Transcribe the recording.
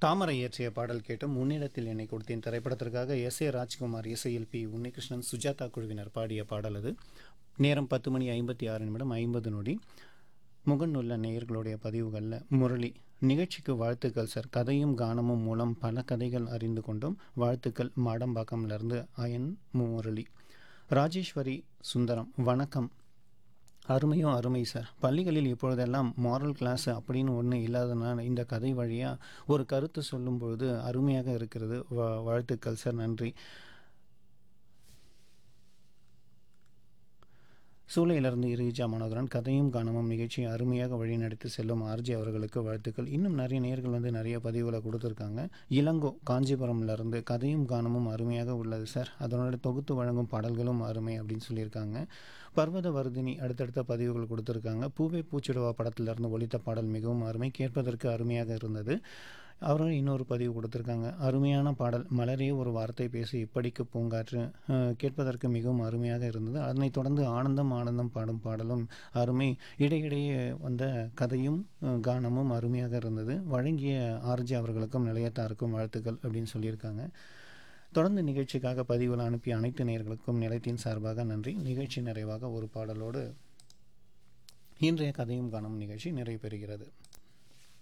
தாமரை இயற்றிய பாடல் கேட்டும் முன்னிடத்தில் என்னை கொடுத்தேன் திரைப்படத்திற்காக எஸ் ஏ ராஜ்குமார் இசையில் பி உன்னிகிருஷ்ணன் சுஜாதா குழுவினர் பாடிய பாடல் அது நேரம் பத்து மணி ஐம்பத்தி ஆறு நிமிடம் ஐம்பது நொடி முகநூல்ல நேயர்களுடைய பதிவுகளில் முரளி நிகழ்ச்சிக்கு வாழ்த்துக்கள் சார் கதையும் கானமும் மூலம் பல கதைகள் அறிந்து கொண்டோம் வாழ்த்துக்கள் மாடம்பாக்கம்லேருந்து அயன் முரளி ராஜேஸ்வரி சுந்தரம் வணக்கம் அருமையோ அருமை சார் பள்ளிகளில் இப்பொழுதெல்லாம் மாரல் கிளாஸ் அப்படின்னு ஒன்று இல்லாதனால இந்த கதை வழியாக ஒரு கருத்து சொல்லும் பொழுது அருமையாக இருக்கிறது வா- வாழ்த்துக்கள் சார் நன்றி சூளையிலிருந்து இறுதிஜா மனோகரன் கதையும் காணமும் நிகழ்ச்சியை அருமையாக வழிநடத்தி செல்லும் ஆர்ஜி அவர்களுக்கு வாழ்த்துக்கள் இன்னும் நிறைய நேர்கள் வந்து நிறைய பதிவுகளை கொடுத்துருக்காங்க இளங்கோ காஞ்சிபுரம்லேருந்து கதையும் காணமும் அருமையாக உள்ளது சார் அதனோட தொகுத்து வழங்கும் பாடல்களும் அருமை அப்படின்னு சொல்லியிருக்காங்க பர்வத வர்தினி அடுத்தடுத்த பதிவுகள் கொடுத்துருக்காங்க பூவே பூச்சிடுவா படத்திலிருந்து ஒலித்த பாடல் மிகவும் அருமை கேட்பதற்கு அருமையாக இருந்தது அவரும் இன்னொரு பதிவு கொடுத்துருக்காங்க அருமையான பாடல் மலரே ஒரு வார்த்தை பேசி இப்படிக்கு பூங்காற்று அஹ், கேட்பதற்கு மிகவும் அருமையாக இருந்தது அதனைத் தொடர்ந்து ஆனந்தம் ஆனந்தம் பாடும் பாடலும் அருமை இடையிடையே வந்த கதையும் அஹ், கானமும் அருமையாக இருந்தது வழங்கிய ஆர்ஜி அவர்களுக்கும் நிலையத்தாருக்கும் வாழ்த்துக்கள் அப்படின்னு சொல்லியிருக்காங்க தொடர்ந்து நிகழ்ச்சிக்காக பதிவுகள் அனுப்பிய அனைத்து நேயர்களுக்கும் நிலையத்தின் சார்பாக நன்றி நிகழ்ச்சி நிறைவாக ஒரு பாடலோடு இன்றைய கதையும் காணும் நிகழ்ச்சி நிறைவு பெறுகிறது